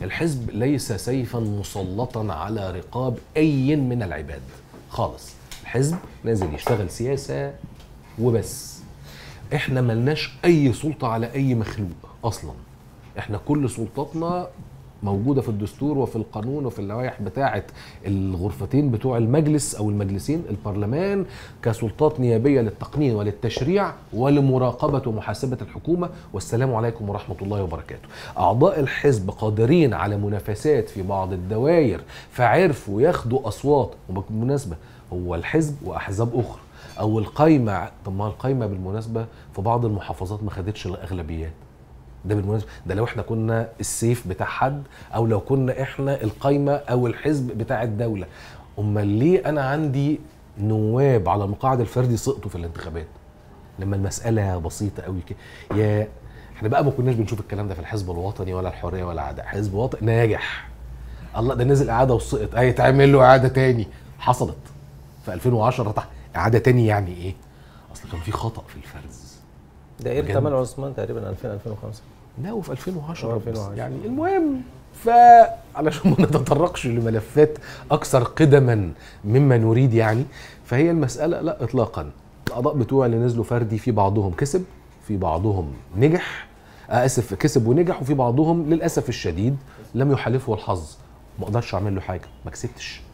الحزب ليس سيفا مسلطا على رقاب اي من العباد خالص الحزب نازل يشتغل سياسه وبس احنا ملناش اي سلطه على اي مخلوق اصلا احنا كل سلطاتنا موجودة في الدستور وفي القانون وفي اللوائح بتاعة الغرفتين بتوع المجلس أو المجلسين البرلمان كسلطات نيابية للتقنين وللتشريع ولمراقبة ومحاسبة الحكومة والسلام عليكم ورحمة الله وبركاته أعضاء الحزب قادرين على منافسات في بعض الدوائر فعرفوا ياخدوا أصوات وبالمناسبة هو الحزب وأحزاب أخرى أو القايمة طب ما القايمة بالمناسبة في بعض المحافظات ما خدتش الأغلبيات ده بالمناسبه ده لو احنا كنا السيف بتاع حد او لو كنا احنا القايمه او الحزب بتاع الدوله امال ليه انا عندي نواب على المقاعد الفردي سقطوا في الانتخابات لما المساله بسيطه قوي كده يا احنا بقى ما كناش بنشوف الكلام ده في الحزب الوطني ولا الحريه ولا عاده حزب وطني ناجح الله ده نزل اعاده وسقط هيتعمل له اعاده تاني حصلت في 2010 تحت اعاده تاني يعني ايه اصل كان في خطا في الفرز دائرة بجد. تمن عثمان تقريبا 2000 2005 لا وفي 2010 آه، بس 2010. يعني المهم فعلشان ما نتطرقش لملفات اكثر قدما مما نريد يعني فهي المساله لا اطلاقا الاعضاء بتوع اللي نزلوا فردي في بعضهم كسب في بعضهم نجح آه، اسف كسب ونجح وفي بعضهم للاسف الشديد لم يحالفه الحظ ما اقدرش اعمل له حاجه ما كسبتش